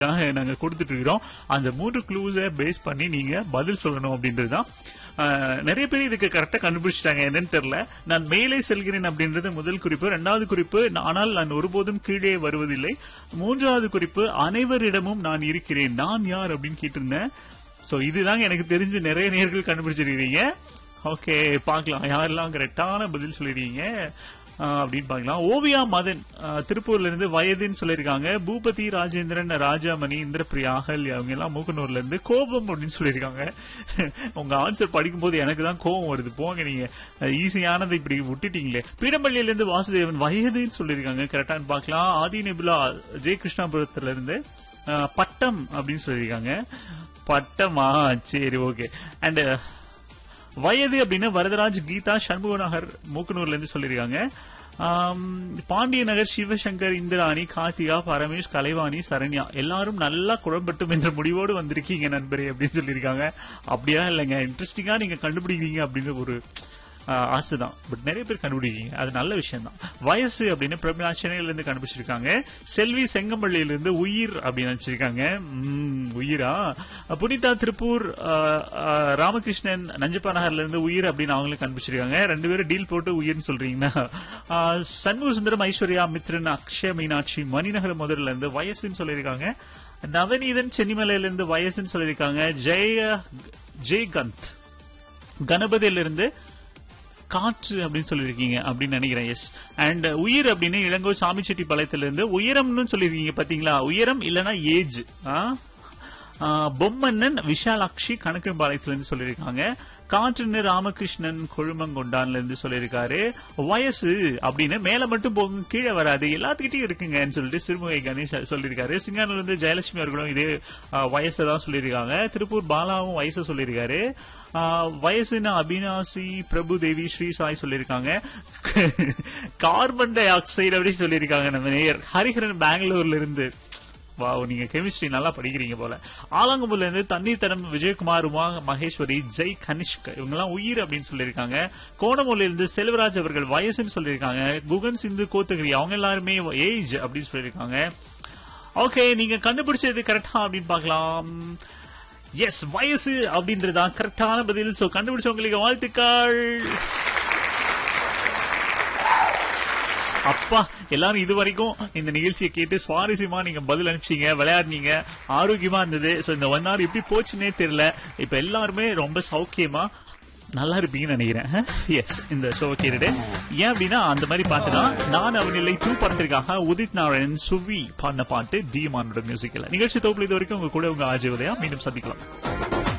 நாங்க கொடுத்துட்டு இருக்கிறோம் அந்த மூன்று க்ளூஸை பேஸ் பண்ணி நீங்க பதில் சொல்லணும் அப்படின்றதுதான் ஆஹ், நிறைய பேர் இதுக்கு கரெக்டா கண்டுபிடிச்சிட்டாங்க என்னன்னு தெரியல நான் மேலே செல்கிறேன் அப்படின்றது முதல் குறிப்பு இரண்டாவது குறிப்பு ஆனால் நான் ஒருபோதும் கீழே வருவதில்லை மூன்றாவது குறிப்பு அனைவரிடமும் நான் இருக்கிறேன் நான் யார் அப்படின்னு கேட்டிருந்தேன் சோ இதுதாங்க எனக்கு தெரிஞ்சு நிறைய நேர்கள் கண்டுபிடிச்சிருக்கீங்க ஓகே பார்க்கலாம் யாரெல்லாம் கரெக்டான பதில் சொல்லிருக்கீங்க ஆஹ் அப்படின்னு பார்க்கலாம் ஓவியா மதன் ஆஹ் திருப்பூர்ல இருந்து வயதுன்னு சொல்லியிருக்காங்க பூபதி ராஜேந்திரன் ராஜாமணி இந்திரபிரியா அகல்யா அவங்க எல்லாம் மூக்கனூர்ல இருந்து கோபம் அப்படின்னு சொல்லியிருக்காங்க உங்க ஆன்சர் படிக்கும்போது எனக்கு தான் கோபம் வருது போங்க நீங்க ஈஸியானதை இப்படி விட்டுட்டீங்களே பீடம்பள்ளியில இருந்து வாசுதேவன் வயதுன்னு சொல்லியிருக்காங்க கரெக்டான்னு பார்க்கலாம் ஆதி நெபுலா ஜெய கிருஷ்ணாபுரத்துல இருந்து ஆஹ் பட்டம் அப்படின்னு சொல்லியிருக்காங்க பட்டமா சரி ஓகே அண்ட் வயது அப்படின்னு வரதராஜ் கீதா சண்முகநகர் மூக்கனூர்ல இருந்து சொல்லியிருக்காங்க ஆம், பாண்டிய நகர் சிவசங்கர் இந்திராணி கார்த்திகா பரமேஷ் கலைவாணி சரண்யா எல்லாரும் நல்லா குழம்பட்டும் என்ற முடிவோடு வந்திருக்கீங்க நண்பரே அப்படின்னு சொல்லியிருக்காங்க அப்படியா இல்லைங்க இன்ட்ரெஸ்டிங்கா நீங்க கண்டுபிடிக்கிறீங்க அப்படின்ற ஒரு ஆஹ், ஆசைதான் பட் நிறைய பேர் கண்டுபிடிக்கீங்க அது நல்ல விஷயம் தான் வயசு அப்படின்னு பிரமிளா சென்னையில இருந்து கண்டுபிடிச்சிருக்காங்க செல்வி செங்கம்பள்ளியில இருந்து உயிர் அப்படின்னு வச்சிருக்காங்க உம், உயிரா புனிதா திருப்பூர் ஆஹ், ஆஹ், ராமகிருஷ்ணன் நஞ்சப்பா நகர்ல இருந்து உயிர் அப்படின்னு அவங்களும் கண்டுபிடிச்சிருக்காங்க ரெண்டு பேரும் டீல் போட்டு உயிர்னு சொல்றீங்கன்னா ஆஹ், சண்முக சுந்தரம் ஐஸ்வர்யா மித்ரன் அக்ஷய மீனாட்சி மணிநகர் முதல்ல இருந்து வயசுன்னு சொல்லியிருக்காங்க நவநீதன் சென்னிமலையில இருந்து வயசுன்னு சொல்லியிருக்காங்க ஜெய ஜெய்கந்த் கணபதியில இருந்து காற்று அப்படின்னு சொல்லியிருக்கீங்க அப்படின்னு நினைக்கிறேன் எஸ் அண்ட் உயிர் அப்படின்னு இளங்கோ சாமிச்செட்டி பாளையத்துல இருந்து உயரம்னு சொல்லியிருக்கீங்க பாத்தீங்களா உயரம் இல்லனா ஏஜ் பொம்மன்னன் விஷாலாட்சி கணக்கம்பாளையத்துல இருந்து சொல்லியிருக்காங்க காற்றுன்னு ராமகிருஷ்ணன் கொழுமங்கொண்டான்ல இருந்து சொல்லியிருக்காரு வயசு அப்படின்னு மேல மட்டும் போகும் கீழே வராது எல்லாத்துக்கிட்டையும் இருக்குங்கன்னு சொல்லிட்டு சிறுமுகை கணேஷ் சொல்லியிருக்காரு சிங்கானூர்ல இருந்து ஜெயலட்சுமி அவர்களும் இதே வயசை தான் சொல்லியிருக்காங்க திருப்பூர் பாலாவும் வயசை சொல்லியிருக்காரு ஆஹ் வயசுன்னு அபினாசி பிரபு தேவி ஸ்ரீ சாய் சொல்லியிருக்காங்க கார்பன் டை ஆக்சைடு அப்படின்னு சொல்லியிருக்காங்க நம்ம நேயர் ஹரிஹரன் பெங்களூர்ல இருந்து வாவ் நீங்க கெமிஸ்ட்ரி நல்லா படிக்கிறீங்க போல ஆலங்கம்புல இருந்து தண்ணீர் தரம் விஜயகுமார் உமா மகேஸ்வரி ஜெய் கனிஷ்க் இவங்க எல்லாம் உயிர் அப்படின்னு சொல்லியிருக்காங்க கோணமூல இருந்து செல்வராஜ் அவர்கள் வயசுன்னு சொல்லியிருக்காங்க குகன் சிந்து கோத்தகிரி அவங்க எல்லாருமே ஏஜ் அப்படின்னு சொல்லியிருக்காங்க ஓகே நீங்க கண்டுபிடிச்சது கரெக்டா அப்படின்னு பார்க்கலாம் எஸ் வயசு அப்படின்றதுதான் கரெக்டான பதில் சோ கண்டுபிடிச்சவங்களுக்கு வாழ்த்துக்கள் அப்பா எல்லாரும் இது வரைக்கும் இந்த நிகழ்ச்சியை கேட்டு சுவாரஸ்யமா நீங்க பதில் அனுப்பிச்சீங்க விளையாடுனீங்க ஆரோக்கியமா இருந்தது சோ இந்த ஒன் ஹவர் எப்படி போச்சுன்னே தெரியல இப்ப எல்லாருமே ரொம்ப சௌக்கியமா நல்லா இருப்பீங்கன்னு நினைக்கிறேன் எஸ் இந்த ஷோ கேட்டுட்டு ஏன் அப்படின்னா அந்த மாதிரி பாட்டுனா நான் அவனில்லை டூ படத்திற்காக உதித் நாராயணன் சுவி பாடின பாட்டு டி மானோட மியூசிக்ல நிகழ்ச்சி தொகுப்பு இது வரைக்கும் உங்க கூட உங்க ஆஜய் உதயா மீண்டும் சந்திக்கலாம்